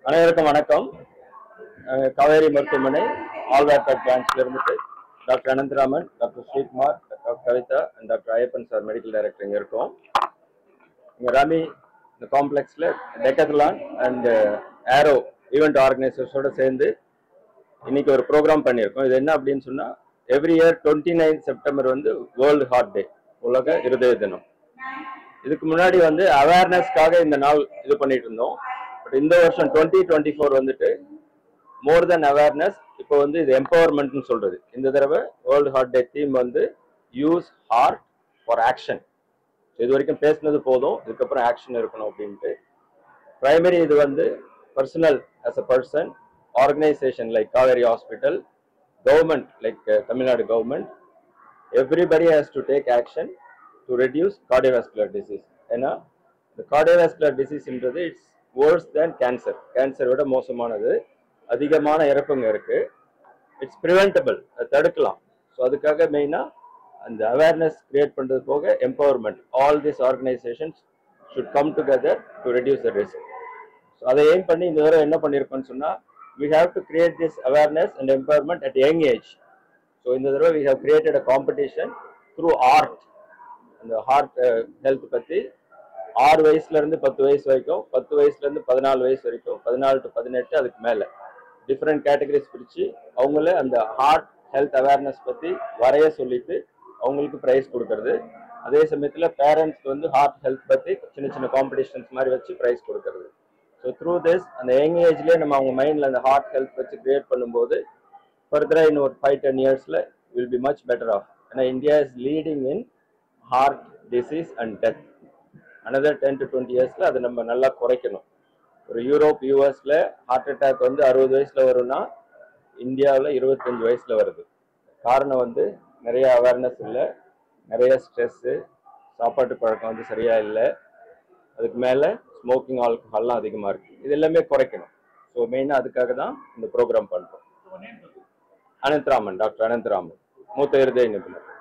அனைவருக்கும் வணக்கம் அஹ் காவேரி மருத்துவமனை ஆல்வேர்பேட் பிரான்ச்ல இருந்துட்டு doctor Anantharaman doctor Srikumar doctor Kavitha and doctor Ayyappan sir medical director இங்க இருக்கோம் இங்க ராமி இந்த காம்ப்ளெக்ஸ்ல டெக்கத்லான் அண்ட் ஏரோ ஈவெண்ட் ஆர்கனைசர்ஸோட சேர்ந்து இன்னைக்கு ஒரு ப்ரோக்ராம் பண்ணியிருக்கோம் இது என்ன அப்படின்னு சொன்னா every year twenty nine September வந்து வேர்ல்டு ஹார்ட் டே உலக இருதய தினம் இதுக்கு முன்னாடி வந்து அவேர்னஸ்க்காக இந்த நாள் இது பண்ணிட்டு இருந்தோம் பட் இந்த வருஷம் டுவெண்ட்டி டுவெண்ட்டி ஃபோர் வந்துட்டு மோர் தென் அவேர்னஸ் இப்போ வந்து இது எம்பவர்மெண்ட்னு சொல்றது இந்த தடவை வேர்ல்டு ஹார்ட் டே தீம் வந்து யூஸ் ஹார்ட் ஃபார் ஆக்ஷன் இது வரைக்கும் பேசுனது போதும் இதுக்கப்புறம் ஆக்ஷன் இருக்கணும் அப்படின்ட்டு பிரைமரி இது வந்து personal as a person organisation like Kaveri hospital government like Tamil Nadu government everybody has to take action to reduce cardiovascular disease ஏன்னா இந்த கார்டியோவாஸ்குலர் டிசீஸ்ன்றது it's worse than cancer cancer விட மோசமானது அதிகமான இறப்புங்க இருக்கு இட்ஸ் ப்ரிவென்டபிள் அதை தடுக்கலாம் ஸோ அதுக்காக மெயினாக அந்த அவேர்னஸ் கிரியேட் பண்ணுறது போக empowerment all this organisations should come together to reduce the risk so அதை எய்ம் பண்ணி இந்த தடவை என்ன பண்ணியிருக்கோம்னு சொன்னால் we have to create this awareness and empowerment at young age so இந்த தடவை we have created a competition through art அந்த ஹார்ட் ஹெல்த் பற்றி ஆறு வயசுல இருந்து பத்து வயசு வரைக்கும் பத்து வயசுல இருந்து பதினாலு வயசு வரைக்கும் பதினாலு டு பதினெட்டு அதுக்கு மேலே டிஃப்ரெண்ட் கேட்டகரிஸ் பிரித்து அவங்கள அந்த ஹார்ட் ஹெல்த் அவேர்னஸ் பற்றி வரைய சொல்லிட்டு அவங்களுக்கு ப்ரைஸ் கொடுக்கறது அதே சமயத்தில் பேரண்ட்ஸ்க்கு வந்து ஹார்ட் ஹெல்த் பற்றி சின்ன சின்ன காம்படிஷன்ஸ் மாதிரி வச்சு ப்ரைஸ் கொடுக்கறது ஸோ த்ரூ திஸ் அந்த யங் ஏஜ்லேயே நம்ம அவங்க மைண்டில் அந்த ஹார்ட் ஹெல்த் வச்சு கிரியேட் பண்ணும்போது ஃபர்தராக இன்னும் ஒரு ஃபைவ் டென் இயர்ஸில் will be much better off ஏன்னா India is leading in heart disease and death another ten to twenty இயர்ஸில் அதை நம்ம நல்லா குறைக்கணும் ஒரு யூரோப் யூஎஸில் ஹார்ட் அட்டாக் வந்து அறுபது வயசில் வரும்னா இந்தியாவில் இருபத்தஞ்சு வயசில் வருது காரணம் வந்து நிறைய அவேர்னஸ் இல்லை நிறைய ஸ்ட்ரெஸ்ஸு சாப்பாட்டு பழக்கம் வந்து சரியாக இல்லை அதுக்கு மேலே ஸ்மோக்கிங் ஆல்கஹால்லாம் அதிகமாக இருக்குது இது எல்லாமே குறைக்கணும் ஸோ மெயினாக அதுக்காக தான் இந்த ப்ரோக்ராம் பண்ணுறோம் அனந்தராமன் டாக்டர் அனந்தராமன் மூத்த இருதய நிபுணர்